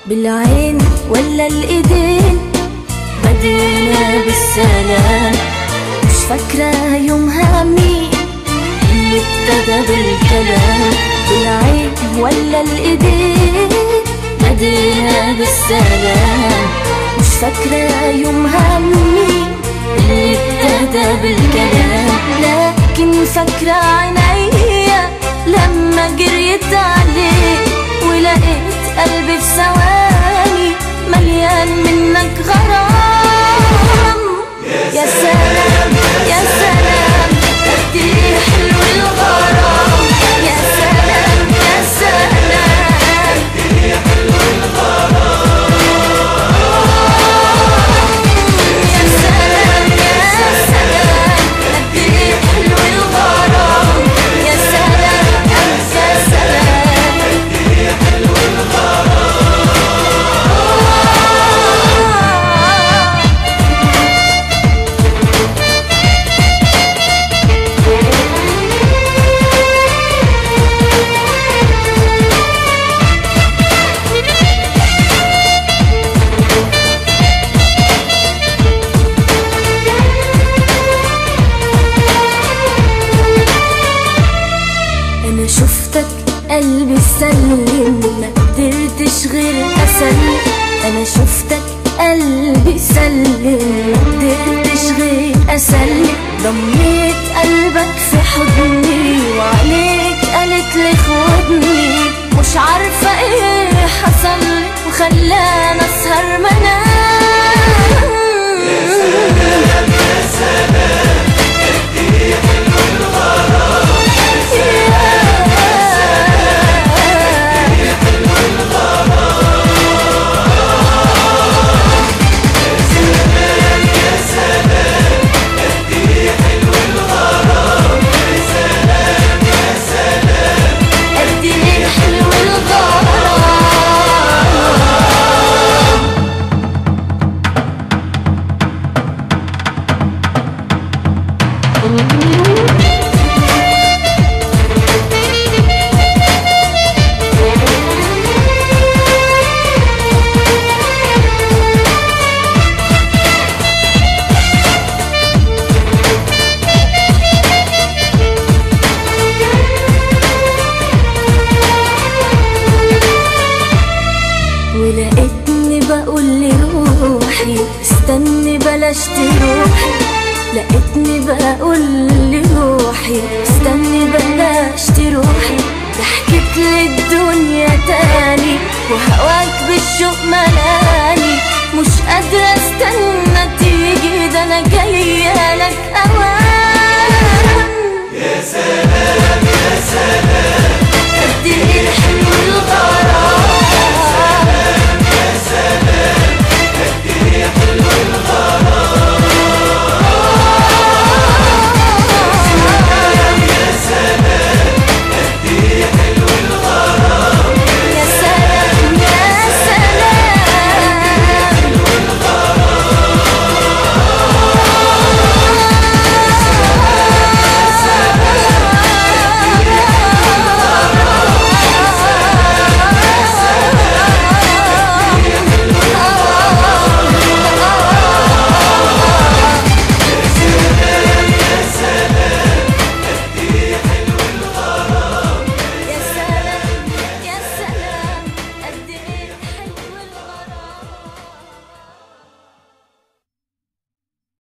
بالعين ولا الايدين بدينا بالسلام مش فاكرة يومها مين اللي ابتدى بالكلام بالعين ولا الايدين بدينا بالسلام مش فاكرة يومها مين اللي ابتدى بالكلام لكن فاكرة عينيا لما جريت عليه ولقيت قلبي في ثواني مليان منك غرام يا سلام يا سلام قد ايه حلو الغرام يا سلام يا سلام يا سلام يا سلام قد ايه حلو الغرام يا سلام يا سلام انا شفتك قلبي سلم ما قدرتش غير اسلم انا شفتك قلبي سلم ما قدرتش غير اسلم ضميت قلبك في حضني وعليك قالت لي خدني مش عارفة ايه حصل لي وخلاني اسهر منام قد ايه حلو الغرام ولقيتني بقول لروحي استني بلاش تروحي لقيتني بقول لروحي استني بلاش تروحي ضحكت للدنيا تاني وهواك بالشوق ملاني